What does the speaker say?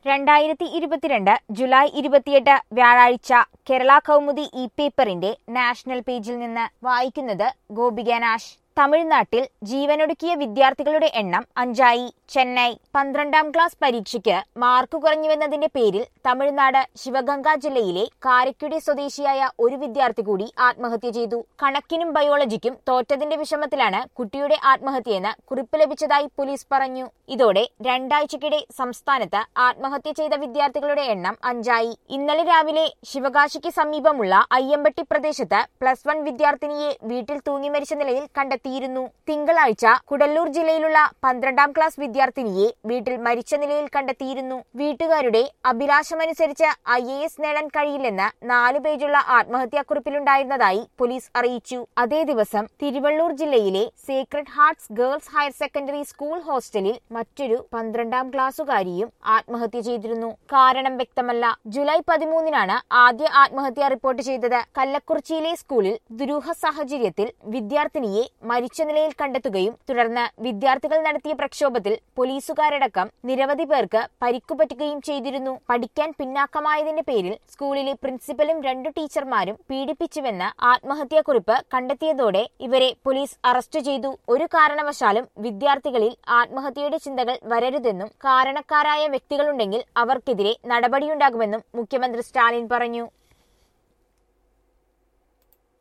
രണ്ടായിരത്തി ഇരുപത്തിരണ്ട് ജൂലൈ ഇരുപത്തിയെട്ട് വ്യാഴാഴ്ച കേരള കൗമുദി ഇ പേപ്പറിന്റെ നാഷണൽ പേജിൽ നിന്ന് വായിക്കുന്നത് ഗോപിക നാഷ് തമിഴ്നാട്ടിൽ ജീവനൊടുക്കിയ വിദ്യാർത്ഥികളുടെ എണ്ണം അഞ്ചായി ചെന്നൈ പന്ത്രണ്ടാം ക്ലാസ് പരീക്ഷയ്ക്ക് മാർക്ക് കുറഞ്ഞുവെന്നതിന്റെ പേരിൽ തമിഴ്നാട് ശിവഗംഗ ജില്ലയിലെ കാരക്കുടി സ്വദേശിയായ ഒരു വിദ്യാർത്ഥി കൂടി ആത്മഹത്യ ചെയ്തു കണക്കിനും ബയോളജിക്കും തോറ്റതിന്റെ വിഷമത്തിലാണ് കുട്ടിയുടെ ആത്മഹത്യയെന്ന് കുറിപ്പ് ലഭിച്ചതായി പോലീസ് പറഞ്ഞു ഇതോടെ രണ്ടാഴ്ചക്കിടെ സംസ്ഥാനത്ത് ആത്മഹത്യ ചെയ്ത വിദ്യാർത്ഥികളുടെ എണ്ണം അഞ്ചായി ഇന്നലെ രാവിലെ ശിവകാശിക്ക് സമീപമുള്ള അയ്യമ്പട്ടി പ്രദേശത്ത് പ്ലസ് വൺ വിദ്യാർത്ഥിനിയെ വീട്ടിൽ തൂങ്ങി മരിച്ച നിലയിൽ കണ്ടെത്തിയിരുന്നു തിങ്കളാഴ്ച കുടല്ലൂർ ജില്ലയിലുള്ള പന്ത്രണ്ടാം ക്ലാസ് വിദ്യാർത്ഥിനിയെ വീട്ടിൽ മരിച്ച നിലയിൽ കണ്ടെത്തിയിരുന്നു വീട്ടുകാരുടെ അഭിലാഷമനുസരിച്ച് ഐ എ എസ് നേടാൻ കഴിയില്ലെന്ന് നാല് പേജുള്ള ആത്മഹത്യാക്കുറിപ്പിലുണ്ടായിരുന്നതായി പോലീസ് അറിയിച്ചു അതേ ദിവസം തിരുവള്ളൂർ ജില്ലയിലെ sacred hearts girls higher secondary school ഹോസ്റ്റലിൽ മറ്റൊരു പന്ത്രണ്ടാം ക്ലാസ്സുകാരിയും ആത്മഹത്യ ചെയ്തിരുന്നു കാരണം വ്യക്തമല്ല ജൂലൈ പതിമൂന്നിനാണ് ആദ്യ ആത്മഹത്യ റിപ്പോർട്ട് ചെയ്തത് കല്ലക്കുറിച്ചിയിലെ സ്കൂളിൽ ദുരൂഹ സാഹചര്യത്തിൽ വിദ്യാർത്ഥിനിയെ മരിച്ച നിലയിൽ കണ്ടെത്തുകയും തുടർന്ന് വിദ്യാർത്ഥികൾ നടത്തിയ പ്രക്ഷോഭത്തിൽ പോലീസുകാരടക്കം നിരവധി പേർക്ക് പരിക്കുപറ്റുകയും ചെയ്തിരുന്നു പഠിക്കാൻ പിന്നാക്കമായതിന്റെ പേരിൽ സ്കൂളിലെ പ്രിൻസിപ്പലും രണ്ടു ടീച്ചർമാരും പീഡിപ്പിച്ചുവെന്ന് ആത്മഹത്യാക്കുറിപ്പ് കണ്ടെത്തിയതോടെ ഇവരെ പോലീസ് അറസ്റ്റ് ചെയ്തു ഒരു കാരണവശാലും വിദ്യാർത്ഥികളിൽ ആത്മഹത്യയുടെ ചിന്തകൾ വരരുതെന്നും കാരണക്കാരായ വ്യക്തികളുണ്ടെങ്കിൽ അവർക്കെതിരെ നടപടിയുണ്ടാകുമെന്നും മുഖ്യമന്ത്രി സ്റ്റാലിൻ പറഞ്ഞു